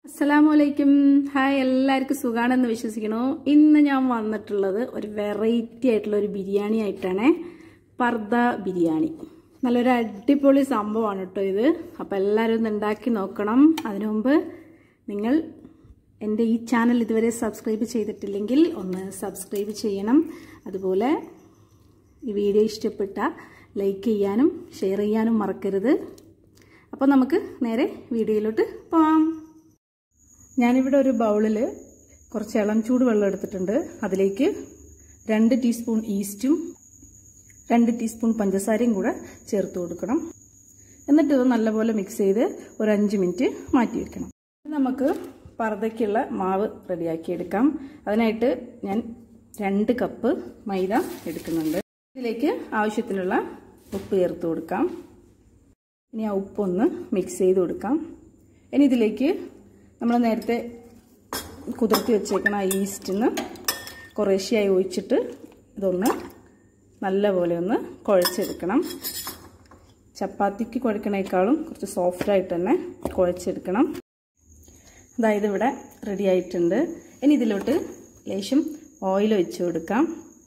അസ്സലാമു അലൈക്കും ഹായ് എല്ലാവർക്കും സുഖാണെന്ന് വിശ്വസിക്കണു ഇന്ന് ഞാൻ വന്നിട്ടുള്ളത് ഒരു വെറൈറ്റി ആയിട്ടുള്ള ഒരു ബിരിയാണി ആയിട്ടാണ് പർദ ബിരിയാണി നല്ലൊരു അടിപൊളി സംഭവമാണ് കേട്ടോ ഇത് അപ്പോൾ എല്ലാവരും ഒന്ന് ഉണ്ടാക്കി നോക്കണം അതിനു മുമ്പ് നിങ്ങൾ എൻ്റെ ഈ ചാനൽ ഇതുവരെ സബ്സ്ക്രൈബ് ചെയ്തിട്ടില്ലെങ്കിൽ ഒന്ന് സബ്സ്ക്രൈബ് ചെയ്യണം അതുപോലെ ഈ വീഡിയോ ഇഷ്ടപ്പെട്ട ലൈക്ക് ചെയ്യാനും ഷെയർ ചെയ്യാനും മറക്കരുത് അപ്പോൾ നമുക്ക് നേരെ വീഡിയോയിലോട്ട് പോവാം ഞാനിവിടെ ഒരു ബൗളിൽ കുറച്ച് ഇളം ചൂട് വെള്ളം എടുത്തിട്ടുണ്ട് അതിലേക്ക് രണ്ട് ടീസ്പൂൺ ഈസ്റ്റും രണ്ട് ടീസ്പൂൺ പഞ്ചസാരയും കൂടെ ചേർത്ത് കൊടുക്കണം എന്നിട്ട് ഇത് നല്ലപോലെ മിക്സ് ചെയ്ത് ഒരു അഞ്ച് മിനിറ്റ് മാറ്റി വെക്കണം നമുക്ക് പർദ്ദയ്ക്കുള്ള മാവ് റെഡിയാക്കി എടുക്കാം അതിനായിട്ട് ഞാൻ രണ്ട് കപ്പ് മൈദ എടുക്കുന്നുണ്ട് ഇതിലേക്ക് ആവശ്യത്തിനുള്ള ഉപ്പ് ചേർത്ത് കൊടുക്കാം ഇനി ആ ഉപ്പൊന്ന് മിക്സ് ചെയ്ത് കൊടുക്കാം ഇനി ഇതിലേക്ക് നമ്മൾ നേരത്തെ കുതിർത്തി വെച്ചേക്കണ ആ ഈസ്റ്റിന്ന് കുറേശ്ശെയായി ഒഴിച്ചിട്ട് ഇതൊന്ന് നല്ലപോലെ ഒന്ന് കുഴച്ചെടുക്കണം ചപ്പാത്തിക്ക് കുഴക്കണേക്കാളും കുറച്ച് സോഫ്റ്റായിട്ട് തന്നെ കുഴച്ചെടുക്കണം അതായത് ഇവിടെ റെഡി ആയിട്ടുണ്ട് ഇനി ഇതിലോട്ട് ലേശം ഓയിൽ ഒഴിച്ചു കൊടുക്കാം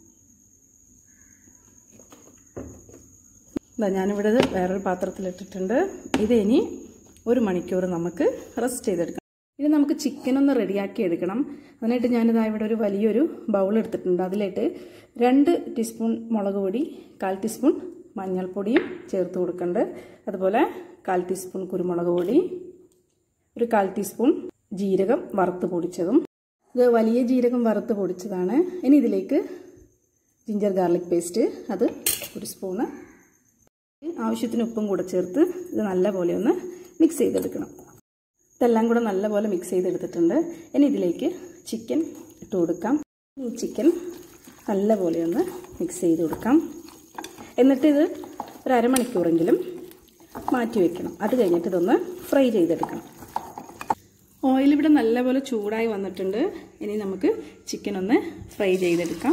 ഇതാ ഞാനിവിടെ വേറൊരു പാത്രത്തിലിട്ടിട്ടുണ്ട് ഇത് ഇനി ഒരു മണിക്കൂർ നമുക്ക് റെസ്റ്റ് ചെയ്തെടുക്കാം ഇനി നമുക്ക് ചിക്കൻ ഒന്ന് റെഡിയാക്കി എടുക്കണം അതിനായിട്ട് ഞാനിതാ ഇവിടെ ഒരു വലിയൊരു ബൗൾ എടുത്തിട്ടുണ്ട് അതിലേക്ക് രണ്ട് ടീസ്പൂൺ മുളക് പൊടി കാൽ ടീസ്പൂൺ മഞ്ഞൾപ്പൊടിയും ചേർത്ത് കൊടുക്കുന്നുണ്ട് അതുപോലെ കാൽ ടീസ്പൂൺ കുരുമുളക് പൊടി ഒരു കാൽ ടീസ്പൂൺ ജീരകം വറുത്ത് പൊടിച്ചതും ഇത് വലിയ ജീരകം വറുത്ത് പൊടിച്ചതാണ് ഇനി ഇതിലേക്ക് ജിഞ്ചർ ഗാർലിക് പേസ്റ്റ് അത് ഒരു സ്പൂണ് ആവശ്യത്തിന് ഉപ്പും കൂടെ ചേർത്ത് ഇത് നല്ലപോലെ ഒന്ന് മിക്സ് ചെയ്തെടുക്കണം ഇതെല്ലാം കൂടെ നല്ലപോലെ മിക്സ് ചെയ്തെടുത്തിട്ടുണ്ട് ഇനി ഇതിലേക്ക് ചിക്കൻ ഇട്ട് കൊടുക്കാം ഈ ചിക്കൻ നല്ലപോലെ ഒന്ന് മിക്സ് ചെയ്ത് കൊടുക്കാം എന്നിട്ട് ഇത് ഒരു അരമണിക്കൂറെങ്കിലും മാറ്റി വെക്കണം അത് കഴിഞ്ഞിട്ട് ഇതൊന്ന് ഫ്രൈ ചെയ്തെടുക്കണം ഓയിൽ ഇവിടെ നല്ലപോലെ ചൂടായി വന്നിട്ടുണ്ട് ഇനി നമുക്ക് ചിക്കൻ ഒന്ന് ഫ്രൈ ചെയ്തെടുക്കാം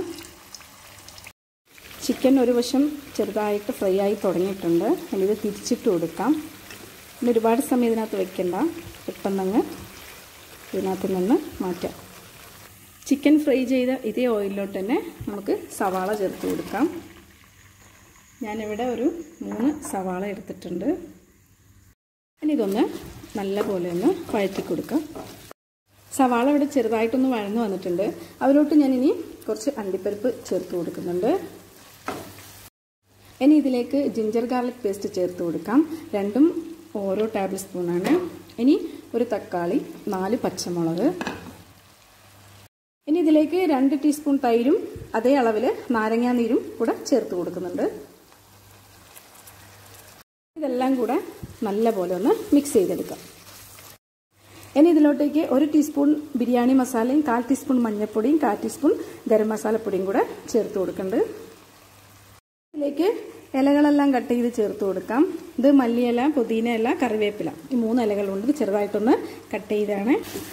ചിക്കൻ ഒരു വശം ചെറുതായിട്ട് ഫ്രൈ ആയി തുടങ്ങിയിട്ടുണ്ട് ഇനി ഇത് തിരിച്ചിട്ട് കൊടുക്കാം ഇനി ഒരുപാട് സമയം ഇതിനകത്ത് വെക്കണ്ട പെട്ടെന്നങ്ങ് ഇതിനകത്ത് നിന്ന് മാറ്റാം ചിക്കൻ ഫ്രൈ ചെയ്ത ഇതേ ഓയിലിലോട്ട് തന്നെ നമുക്ക് സവാള ചേർത്ത് കൊടുക്കാം ഞാനിവിടെ ഒരു മൂന്ന് സവാള എടുത്തിട്ടുണ്ട് ഇനി ഇതൊന്ന് നല്ലപോലെ ഒന്ന് വഴറ്റി കൊടുക്കാം സവാള ഇവിടെ ചെറുതായിട്ടൊന്ന് വഴന്നു വന്നിട്ടുണ്ട് അതിലോട്ട് ഞാനിനി കുറച്ച് അണ്ടിപ്പരിപ്പ് ചേർത്ത് കൊടുക്കുന്നുണ്ട് ഇനി ഇതിലേക്ക് ജിഞ്ചർ ഗാർലിക് പേസ്റ്റ് ചേർത്ത് കൊടുക്കാം രണ്ടും ഓരോ ടേബിൾ സ്പൂണാണ് ഇനി ഒരു തക്കാളി നാല് പച്ചമുളക് ഇനി ഇതിലേക്ക് രണ്ട് ടീസ്പൂൺ തൈരും അതേ അളവിൽ നാരങ്ങാനീരും കൂടെ ചേർത്ത് കൊടുക്കുന്നുണ്ട് ഇതെല്ലാം കൂടെ നല്ലപോലെ ഒന്ന് മിക്സ് ചെയ്തെടുക്കാം ഇനി ഇതിലോട്ടേക്ക് ഒരു ടീസ്പൂൺ ബിരിയാണി മസാലയും കാൽ ടീസ്പൂൺ മഞ്ഞൾപ്പൊടിയും കാൽ ടീസ്പൂൺ ഗരം മസാലപ്പൊടിയും കൂടെ ചേർത്ത് കൊടുക്കുന്നുണ്ട് ഇതിലേക്ക് ഇലകളെല്ലാം കട്ട് ചെയ്ത് ചേർത്ത് കൊടുക്കാം ഇത് മല്ലിയില പുതിന ഇല കറിവേപ്പില ഈ മൂന്ന് ഇലകളുണ്ട് ഇത് ചെറുതായിട്ടൊന്ന് കട്ട് ചെയ്താണ്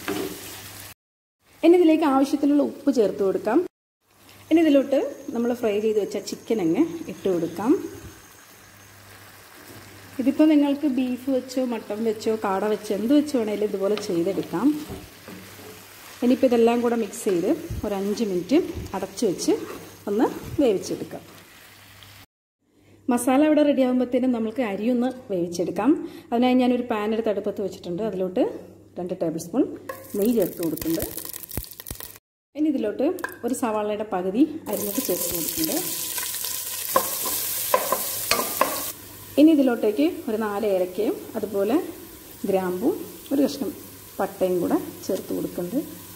ഇനി ഇതിലേക്ക് ആവശ്യത്തിനുള്ള ഉപ്പ് ചേർത്ത് കൊടുക്കാം ഇനി ഇതിലോട്ട് നമ്മൾ ഫ്രൈ ചെയ്ത് വെച്ച ചിക്കൻ അങ്ങ് ഇട്ട് കൊടുക്കാം ഇതിപ്പോൾ നിങ്ങൾക്ക് ബീഫ് വെച്ചോ മട്ടൺ വെച്ചോ കാട വെച്ചോ എന്ത് വെച്ച് വേണേലും ഇതുപോലെ ചെയ്തെടുക്കാം ഇനിയിപ്പോൾ ഇതെല്ലാം കൂടെ മിക്സ് ചെയ്ത് ഒരു അഞ്ച് മിനിറ്റ് അടച്ചു വെച്ച് ഒന്ന് വേവിച്ചെടുക്കാം മസാല ഇവിടെ റെഡി ആകുമ്പോഴത്തേനും നമുക്ക് അരി ഒന്ന് വേവിച്ചെടുക്കാം അതിനായി ഞാനൊരു പാൻ എടുത്ത് അടുപ്പത്ത് വെച്ചിട്ടുണ്ട് അതിലോട്ട് രണ്ട് ടേബിൾ സ്പൂൺ നെയ്യ് ചേർത്ത് കൊടുക്കുന്നുണ്ട് ഇനി ഇതിലോട്ട് ഒരു സവാളയുടെ പകുതി അരിഞ്ഞിട്ട് ചേർത്ത് കൊടുക്കുന്നുണ്ട് ഇനി ഇതിലോട്ടേക്ക് ഒരു നാല് ഏലക്കയും അതുപോലെ ഗ്രാമ്പും ഒരു കഷ്ണം പട്ടയും കൂടെ ചേർത്ത് കൊടുക്കുന്നുണ്ട്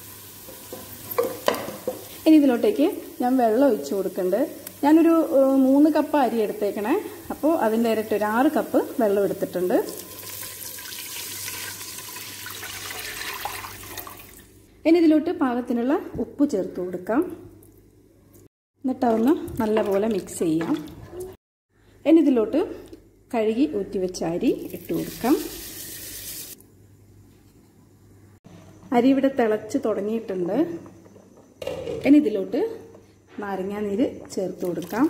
ഇനി ഇതിലോട്ടേക്ക് ഞാൻ വെള്ളം ഒഴിച്ചു കൊടുക്കുന്നുണ്ട് ഞാനൊരു മൂന്ന് കപ്പ് അരി എടുത്തേക്കണേ അപ്പോൾ അതിൻ്റെ ഇരട്ടി ഒരു ആറ് കപ്പ് വെള്ളം എടുത്തിട്ടുണ്ട് ഇനി ഇതിലോട്ട് പാകത്തിനുള്ള ഉപ്പ് ചേർത്ത് കൊടുക്കാം എന്നിട്ട് അതൊന്ന് നല്ലപോലെ മിക്സ് ചെയ്യാം ഇനി ഇതിലോട്ട് കഴുകി ഊറ്റി വെച്ച അരി ഇട്ട് കൊടുക്കാം അരി ഇവിടെ തിളച്ച് തുടങ്ങിയിട്ടുണ്ട് ഇനി ഇതിലോട്ട് നാരങ്ങാനീര് ചേർത്ത് കൊടുക്കാം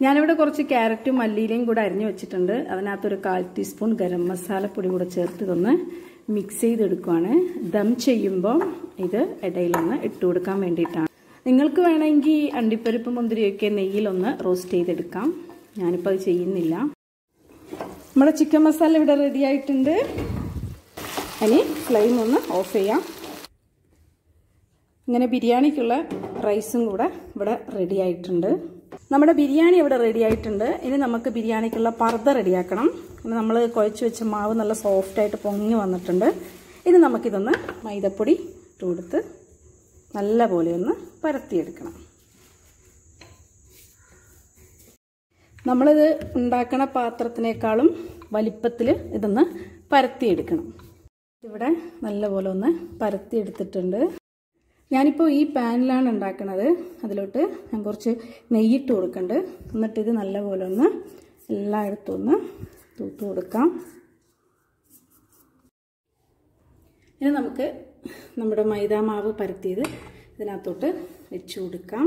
ഞാനിവിടെ കുറച്ച് ക്യാരറ്റും മല്ലിയിലയും കൂടെ അരിഞ്ഞു വെച്ചിട്ടുണ്ട് അതിനകത്തൊരു കാൽ ടീസ്പൂൺ ഗരം മസാലപ്പൊടി കൂടെ ചേർത്ത് ഇതൊന്ന് മിക്സ് ചെയ്തെടുക്കുവാണ് ദം ചെയ്യുമ്പോൾ ഇത് ഇടയിലൊന്ന് ഇട്ട് കൊടുക്കാൻ വേണ്ടിയിട്ടാണ് നിങ്ങൾക്ക് വേണമെങ്കിൽ അണ്ടിപ്പരിപ്പ് മുന്തിരിയൊക്കെ നെയ്യിലൊന്ന് റോസ്റ്റ് ചെയ്തെടുക്കാം ഞാനിപ്പോൾ അത് ചെയ്യുന്നില്ല നമ്മുടെ ചിക്കൻ മസാല ഇവിടെ റെഡി ആയിട്ടുണ്ട് ഇനി ഫ്ലെയിം ഒന്ന് ഓഫ് ചെയ്യാം ഇങ്ങനെ ബിരിയാണിക്കുള്ള റൈസും കൂടെ ഇവിടെ റെഡി ആയിട്ടുണ്ട് നമ്മുടെ ബിരിയാണി ഇവിടെ റെഡി ആയിട്ടുണ്ട് ഇനി നമുക്ക് ബിരിയാണിക്കുള്ള പർദ്ദ റെഡിയാക്കണം പിന്നെ നമ്മൾ കുഴച്ച് വെച്ച മാവ് നല്ല സോഫ്റ്റായിട്ട് പൊങ്ങി വന്നിട്ടുണ്ട് ഇനി നമുക്കിതൊന്ന് മൈദപ്പൊടി ഇട്ട് കൊടുത്ത് നല്ല പോലെ ഒന്ന് പരത്തിയെടുക്കണം നമ്മളിത് ഉണ്ടാക്കണ പാത്രത്തിനേക്കാളും വലിപ്പത്തിൽ ഇതൊന്ന് പരത്തിയെടുക്കണം ഇവിടെ നല്ലപോലെ ഒന്ന് പരത്തിയെടുത്തിട്ടുണ്ട് ഞാനിപ്പോൾ ഈ പാനിലാണ് ഉണ്ടാക്കുന്നത് അതിലോട്ട് ഞാൻ കുറച്ച് നെയ്യിട്ട് കൊടുക്കുന്നുണ്ട് എന്നിട്ട് ഇത് നല്ലപോലെ ഒന്ന് എല്ലായിടത്തും ഒന്ന് തൂത്ത് കൊടുക്കാം ഇനി നമുക്ക് നമ്മുടെ മൈദാ മാവ് പരത്തിയത് ഇതിനകത്തോട്ട് വെച്ച് കൊടുക്കാം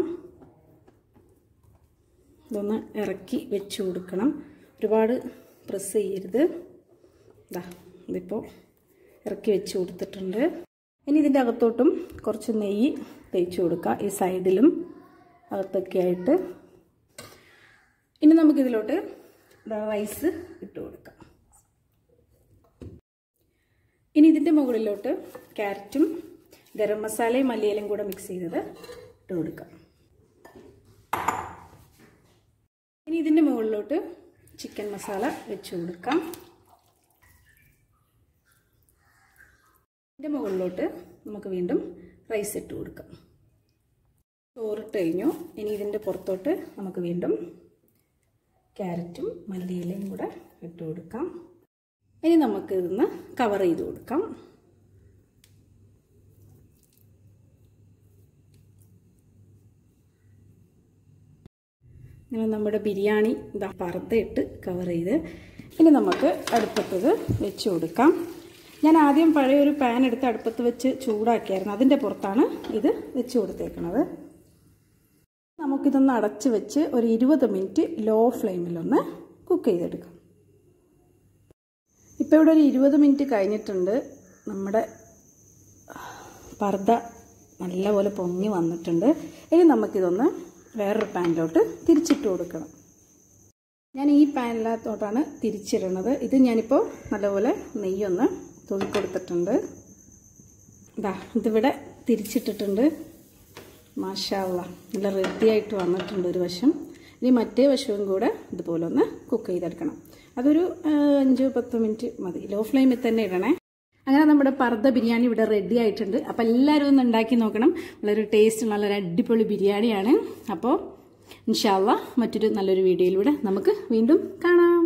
ഇതൊന്ന് ഇറക്കി വെച്ച് കൊടുക്കണം ഒരുപാട് പ്രസ് ചെയ്യരുത് ഇതാ ഇതിപ്പോൾ ഇറക്കി വെച്ച് കൊടുത്തിട്ടുണ്ട് ഇനി ഇതിൻ്റെ അകത്തോട്ടും കുറച്ച് നെയ്യ് തേച്ച് കൊടുക്കുക ഈ സൈഡിലും അകത്തൊക്കെ ആയിട്ട് ഇനി നമുക്കിതിലോട്ട് റൈസ് ഇട്ട് കൊടുക്കാം ഇനി ഇതിൻ്റെ മുകളിലോട്ട് ക്യാരറ്റും ഗരം മസാലയും മല്ലിയിലും കൂടെ മിക്സ് ചെയ്തത് ഇട്ട് കൊടുക്കാം ഇനി ഇതിൻ്റെ മുകളിലോട്ട് ചിക്കൻ മസാല വെച്ച് കൊടുക്കാം ഇതിൻ്റെ മുകളിലോട്ട് നമുക്ക് വീണ്ടും റൈസ് ഇട്ട് കൊടുക്കാം ചോറിട്ട് കഴിഞ്ഞു ഇനി ഇതിൻ്റെ പുറത്തോട്ട് നമുക്ക് വീണ്ടും ക്യാരറ്റും മല്ലിയിലയും കൂടെ ഇട്ട് കൊടുക്കാം ഇനി നമുക്ക് ഇതൊന്ന് കവർ ചെയ്ത് കൊടുക്കാം ഇങ്ങനെ നമ്മുടെ ബിരിയാണി ഇതാ പറത്തയിട്ട് കവർ ചെയ്ത് ഇനി നമുക്ക് അടുപ്പത്തത് വെച്ച് കൊടുക്കാം ഞാൻ ആദ്യം പഴയ ഒരു പാൻ എടുത്ത് അടുപ്പത്ത് വെച്ച് ചൂടാക്കിയായിരുന്നു അതിൻ്റെ പുറത്താണ് ഇത് വെച്ച് കൊടുത്തേക്കുന്നത് നമുക്കിതൊന്ന് അടച്ച് വെച്ച് ഒരു ഇരുപത് മിനിറ്റ് ലോ ഫ്ലെയിമിലൊന്ന് കുക്ക് ചെയ്തെടുക്കാം ഇപ്പോൾ ഇവിടെ ഒരു ഇരുപത് മിനിറ്റ് കഴിഞ്ഞിട്ടുണ്ട് നമ്മുടെ പർദ്ദ നല്ലപോലെ പൊങ്ങി വന്നിട്ടുണ്ട് ഇനി നമുക്കിതൊന്ന് വേറൊരു പാനിലോട്ട് തിരിച്ചിട്ട് കൊടുക്കണം ഞാൻ ഈ പാനിനകത്തോട്ടാണ് തിരിച്ചിടണത് ഇത് ഞാനിപ്പോൾ നല്ലപോലെ നെയ്യൊന്ന് തൂക്കിക്കൊടുത്തിട്ടുണ്ട് ഇതാ ഇതിവിടെ തിരിച്ചിട്ടിട്ടുണ്ട് മാഷാള്ള നല്ല റെഡിയായിട്ട് വന്നിട്ടുണ്ട് ഒരു വശം ഇനി മറ്റേ വശവും കൂടെ ഇതുപോലെ ഒന്ന് കുക്ക് ചെയ്തെടുക്കണം അതൊരു അഞ്ച് പത്ത് മിനിറ്റ് മതി ലോ ഫ്ലെയിമിൽ തന്നെ ഇടണേ അങ്ങനെ നമ്മുടെ പർദ്ദ ബിരിയാണി ഇവിടെ റെഡി ആയിട്ടുണ്ട് അപ്പോൾ എല്ലാവരും ഒന്ന് ഉണ്ടാക്കി നോക്കണം വളരെ ടേസ്റ്റ് നല്ലൊരു അടിപൊളി ബിരിയാണിയാണ് അപ്പോൾ ഇൻഷാല്ല മറ്റൊരു നല്ലൊരു വീഡിയോയിലൂടെ നമുക്ക് വീണ്ടും കാണാം